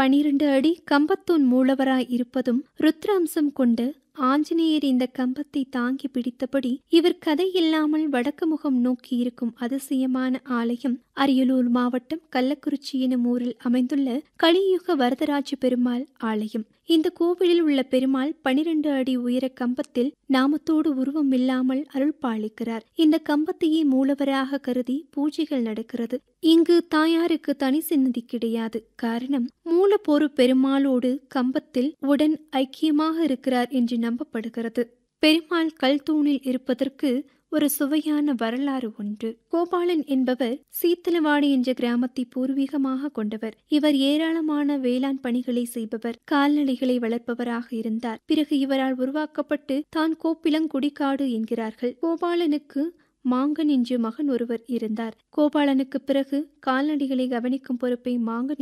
பனிரெண்டு அடி கம்பத்தூண் மூலவராய் இருப்பதும் ருத்ராம்சம் கொண்ட ஆஞ்சநேயர் இந்த கம்பத்தை தாங்கி பிடித்தபடி இவர் கதை இல்லாமல் வடக்கு முகம் நோக்கி இருக்கும் அதிசயமான ஆலயம் அரியலூர் மாவட்டம் கள்ளக்குறிச்சி எனும் ஊரில் அமைந்துள்ள கலியுக வரதராஜ பெருமாள் ஆலயம் இந்த கோவிலில் உள்ள பெருமாள் பனிரெண்டு அடி உயர கம்பத்தில் நாமத்தோடு உருவம் இல்லாமல் அருள் பாலிக்கிறார் இந்த கம்பத்தையே மூலவராக கருதி பூஜைகள் நடக்கிறது இங்கு தாயாருக்கு தனி சின்னதி கிடையாது காரணம் மூலப்பொரு பெருமாளோடு கம்பத்தில் உடன் ஐக்கியமாக இருக்கிறார் என்று நம்பப்படுகிறது பெருமாள் கல் தூணில் இருப்பதற்கு ஒரு சுவையான வரலாறு ஒன்று கோபாலன் என்பவர் சீத்தலவாடி என்ற கிராமத்தை பூர்வீகமாக கொண்டவர் இவர் ஏராளமான வேளாண் பணிகளை செய்பவர் கால்நடைகளை வளர்ப்பவராக இருந்தார் பிறகு இவரால் உருவாக்கப்பட்டு தான் கோப்பிலங்குடிக்காடு என்கிறார்கள் கோபாலனுக்கு மாங்கன் என்று மகன் ஒருவர் இருந்தார் கோபாலனுக்கு பிறகு கால்நடைகளை கவனிக்கும் பொறுப்பை மாங்கன்